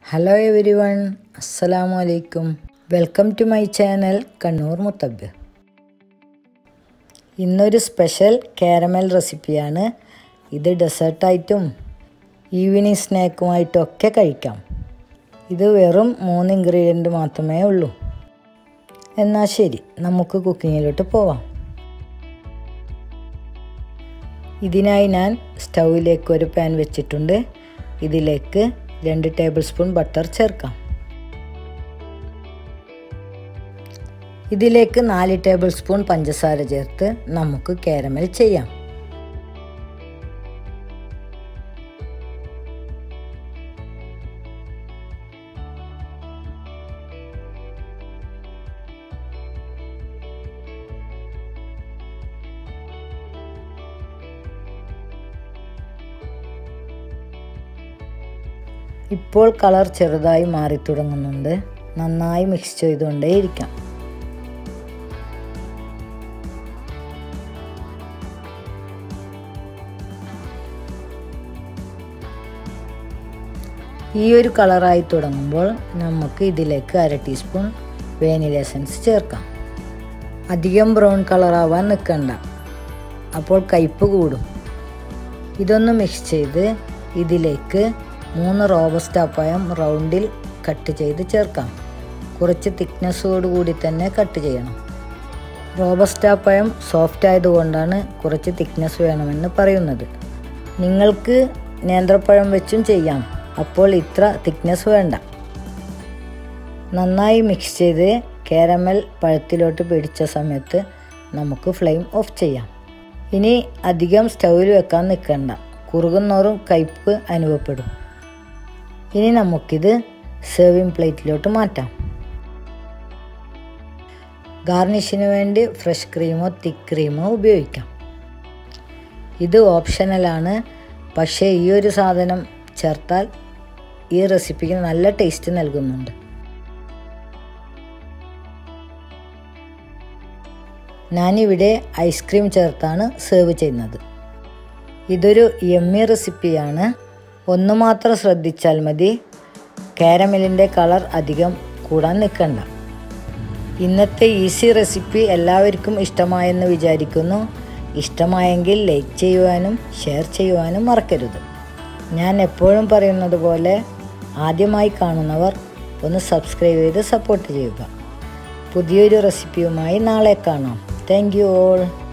hello every one അസ്സലാമു അലൈക്കും welcome to my channel Kannur മുത്തബ്ബ് ഇന്നൊരു സ്പെഷ്യൽ കാരമൽ റെസിപ്പിയാണ് ഇത് ഡെസേർട്ടായിട്ടും ഈവനിങ് സ്നാക്കുമായിട്ടും ഒക്കെ കഴിക്കാം ഇത് വെറും മൂന്ന് ഇൻഗ്രീഡിയൻറ്റ് മാത്രമേ ഉള്ളൂ എന്നാൽ ശരി നമുക്ക് കുക്കിങ്ങിലോട്ട് പോവാം ഇതിനായി ഞാൻ സ്റ്റൗവിലേക്ക് ഒരു പാൻ വെച്ചിട്ടുണ്ട് ഇതിലേക്ക് രണ്ട് ടേബിൾ സ്പൂൺ ബട്ടർ ചേർക്കാം ഇതിലേക്ക് നാല് ടേബിൾ സ്പൂൺ പഞ്ചസാര ചേർത്ത് നമുക്ക് കാരമൽ ചെയ്യാം ഇപ്പോൾ കളർ ചെറുതായി മാറി തുടങ്ങുന്നുണ്ട് നന്നായി മിക്സ് ചെയ്തുകൊണ്ടേയിരിക്കാം ഈ ഒരു കളറായി തുടങ്ങുമ്പോൾ നമുക്ക് ഇതിലേക്ക് അര ടീസ്പൂൺ വേനില എസൻസ് ചേർക്കാം അധികം ബ്രൗൺ കളറാവാൻ നിൽക്കണ്ട അപ്പോൾ കയ്പ്പ് കൂടും ഇതൊന്ന് മിക്സ് ചെയ്ത് ഇതിലേക്ക് മൂന്ന് റോബസ്റ്റ പഴം റൗണ്ടിൽ കട്ട് ചെയ്ത് ചേർക്കാം കുറച്ച് തിക്നെസ്സോട് കൂടി തന്നെ കട്ട് ചെയ്യണം റോബസ്റ്റ പഴം സോഫ്റ്റ് ആയതുകൊണ്ടാണ് കുറച്ച് തിക്നെസ് വേണമെന്ന് പറയുന്നത് നിങ്ങൾക്ക് നേന്ത്രപ്പഴം വെച്ചും ചെയ്യാം അപ്പോൾ ഇത്ര തിക്നെസ് വേണ്ട നന്നായി മിക്സ് ചെയ്ത് കാരമൽ പഴത്തിലോട്ട് പിടിച്ച സമയത്ത് നമുക്ക് ഫ്ലെയിം ഓഫ് ചെയ്യാം ഇനി അധികം സ്റ്റൗവിൽ വെക്കാൻ നിൽക്കണ്ട കുറുകുന്നോറും കയ്പ്പ് അനുഭവപ്പെടും ഇനി നമുക്കിത് സെർവിങ് പ്ലേറ്റിലോട്ട് മാറ്റാം ഗാർണിഷിന് വേണ്ടി ഫ്രഷ് ക്രീമോ തിക്ക് ക്രീമോ ഉപയോഗിക്കാം ഇത് ഓപ്ഷണലാണ് പക്ഷേ ഈ ഒരു സാധനം ചേർത്താൽ ഈ റെസിപ്പിക്ക് നല്ല ടേസ്റ്റ് നൽകുന്നുണ്ട് ഞാനിവിടെ ഐസ്ക്രീം ചേർത്താണ് സെർവ് ചെയ്യുന്നത് ഇതൊരു യമ്മി റെസിപ്പിയാണ് ഒന്ന് മാത്രം ശ്രദ്ധിച്ചാൽ മതി കാരമലിൻ്റെ കളർ അധികം കൂടാൻ നിൽക്കണ്ട ഇന്നത്തെ ഈസി റെസിപ്പി എല്ലാവർക്കും ഇഷ്ടമായെന്ന് വിചാരിക്കുന്നു ഇഷ്ടമായെങ്കിൽ ലൈക്ക് ചെയ്യുവാനും ഷെയർ ചെയ്യുവാനും മറക്കരുത് ഞാൻ എപ്പോഴും പറയുന്നത് പോലെ ആദ്യമായി കാണുന്നവർ ഒന്ന് സബ്സ്ക്രൈബ് ചെയ്ത് സപ്പോർട്ട് ചെയ്യുക പുതിയൊരു റെസിപ്പിയുമായി നാളെ കാണാം താങ്ക് യു ഓൾ